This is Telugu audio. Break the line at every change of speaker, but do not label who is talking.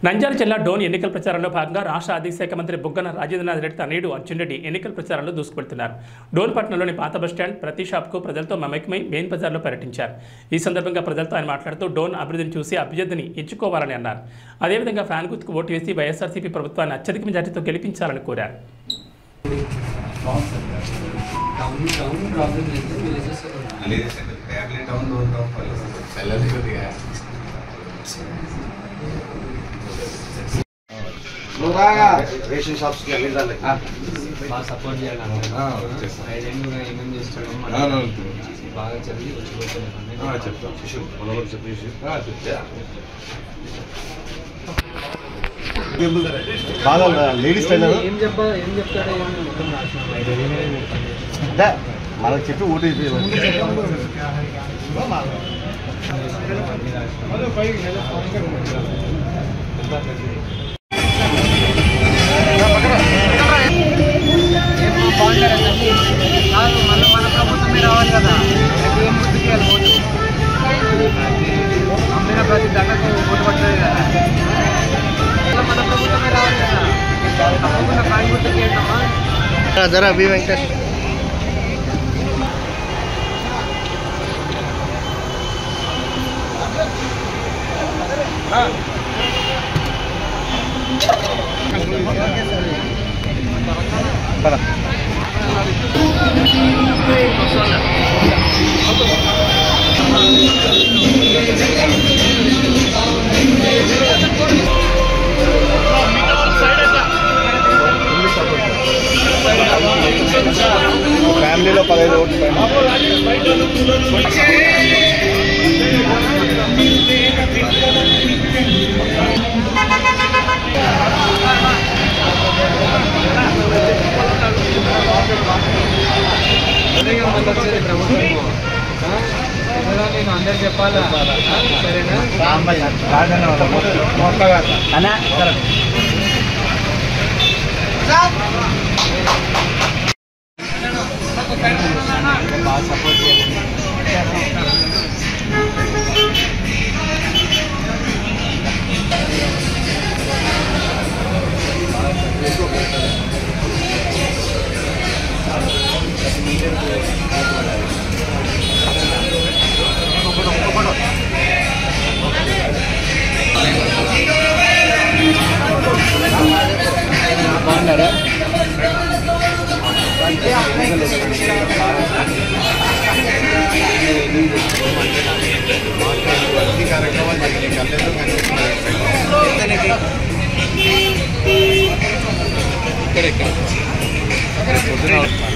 నంద్యాల జిల్లా డోన్ ఎన్నికల ప్రచారంలో భాగంగా రాష్ట్ర ఆర్థిక శాఖ మంత్రి బుగ్గన రాజేంద్రనాథ్ రెడ్డి తనయుడు అర్జున్ రెడ్డి ఎన్నికల ప్రచారంలో దూసుకుపెడుతున్నారు డోన్ పట్టణంలోని పాత బస్టాండ్ ప్రతి షాప్కు ప్రజలతో మమేకమై మెయిన్ బజార్లో పర్యటించారు ఈ సందర్భంగా ప్రజలతో ఆయన మాట్లాడుతూ డోన్ అభివృద్ధిని చూసి అభ్యర్థిని ఎంచుకోవాలని అన్నారు అదేవిధంగా ఫ్యాన్ గుర్తుకు ఓటు వేసి వైఎస్ఆర్సీపీ ప్రభుత్వాన్ని అత్యధిక మెజార్టీతో గెలిపించాలని కోరారు
టౌన్ టౌన్ ప్రాబ్లం లేదు విలేజెస్
లేదు సార్ ఫ్యామిలీ టౌన్ డోన్ టౌన్ చల్లది కొద్దిగా
రేషన్ షాప్స్ కి అన్ని దానికి
బాగా సపోర్ట్ చేయాలి
ఆ, వచ్చేస్తాం.
ఐదేళ్ళు ఏమేమి చేస్తాడు
అవునవును.
బాగా చదివి వచ్చి
చెప్తాం
శిశు మనోడు చెప్పి శిశు
చెప్తా
బాగా లేడీస్ టైలర్
ఏం చెప్పా ఏం చెప్తాడో ఏమో మొత్తం రాసినాం ఐదేళ్ళనే చెప్తాను
అంటే మనకు చెప్పి ఓటు వేయాలి.
కాదు మళ్ళీ మన ప్రభుత్వమే రావాలి కదా ప్రతి ఏం గుర్తుకి వెళ్ళి ఓటు అమ్మిన ప్రతి దండకు ఓటు పడుతుంది కదా మళ్ళీ మన ప్రభుత్వమే రావాలి కదా తప్పకుండా కాయి గుర్తుకి వెళ్తామా
జరా బి వెంకటేష్ ఫ్యామిలీలో పదహైదు ఓట్లు పైన
అదే కదా మళ్ళీ వచ్చేది ప్రభుత్వము ఆ? ఏదో నేను అందరు చెప్పాలా ఆ? సరేనా బాగా సపోర్ట్ చేయాలి
అన్ని కార్యక్రమాలు జరిగినాయి కళ్ళెందుకు కనిపిస్తున్నాయి ఇక్కడ ఇక్కడ పొద్దున